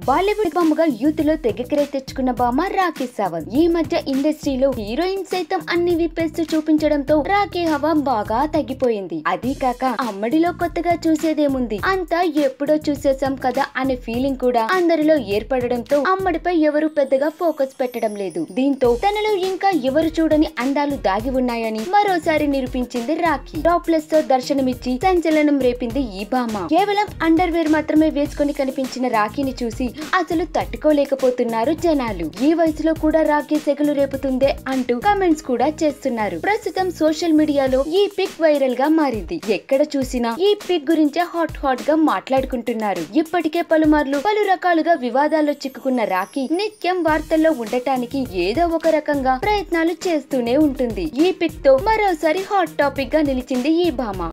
Bollywood బొమ్మగా youth లో తెగకిరే తెచ్చుకున్న భామ రాఖీ సావంత్ ఈ మధ్య ఇండస్ట్రీలో హీరోయిన్ సైతం అన్ని విప్పేస్తూ చూపించడంతో రాఖీ హవా బాగా తగ్గిపోయింది అదీ కాక అమ్మడిలో కొత్తగా చూసేదేముంది అంతా ఎప్పుడో చూసేసాం కదా అనే ఫీలింగ్ కూడా అందరిలో ఏర్పడడంతో అమ్మడిపై ఎవరు పెద్దగా ఫోకస్ పెట్టడం లేదు దీంతో తనలో ఇంకా ఎవరు చూడని అందాలు దాగి ఉన్నాయని మరోసారి నిరూపించింది రాఖీ టాప్లెస్ తో దర్శనమిచ్చి సంచలనం రేపింది ఈ భామ కేవలం అండర్ వేర్ మాత్రమే వేసుకొని కనిపించిన రాఖీని చూసి అసలు తట్టుకోలేకపోతున్నారు జనాలు ఈ వయసులో కూడా రాఖీ సెగలు రేపుతుందే అంటూ కామెంట్స్ కూడా చేస్తున్నారు ప్రస్తుతం సోషల్ మీడియాలో ఈ పిక్ వైరల్ గా మారింది ఎక్కడ చూసినా ఈ పిక్ గురించే హాట్ హాట్ గా మాట్లాడుకుంటున్నారు ఇప్పటికే పలుమార్లు పలు రకాలుగా వివాదాల్లో చిక్కుకున్న రాఖీ నిత్యం వార్తల్లో ఉండటానికి ఏదో ఒక రకంగా ప్రయత్నాలు చేస్తూనే ఉంటుంది ఈ పిక్ తో మరోసారి హాట్ టాపిక్ గా నిలిచింది ఈ భామ